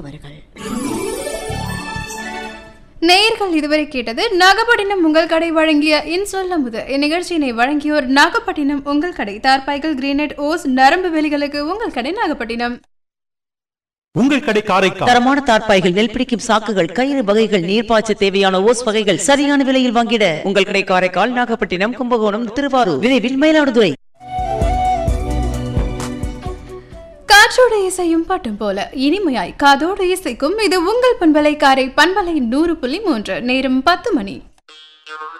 மீனவர்கள் நேயர்கள் இதுவரை கேட்டது நாகப்பட்டினம் உங்கள் கடை வழங்கிய இன்சொல்லமுது இந்நிகழ்ச்சியினை வழங்கியோர் நாகப்பட்டினம் உங்கள் கடை தார்பாய்கள் கிரீனட் ஓஸ் நரம்பு வேலிகளுக்கு உங்கள் கடை நாகப்பட்டினம் உங்கள் கடை காரைக்கால் தரமான தார்ப்பாய்கள் நெல் பிடிக்கும் சாக்குகள் கயிறு வகைகள் நீர்ப்பாய்ச்ச தேவையான ஓஸ் வகைகள் சரியான விலையில் வாங்கிட உங்கள் கடை காரைக்கால் நாகப்பட்டினம் கும்பகோணம் திருவாரூர் விரைவில் மயிலாடுதுறை காற்றோடு இசையும் பாட்டும் போல இனிமையாய் காதோடு இசைக்கும் இது உங்கள் பண்பலை காரை பண்பலை நூறு புள்ளி மூன்று நேரம் பத்து மணி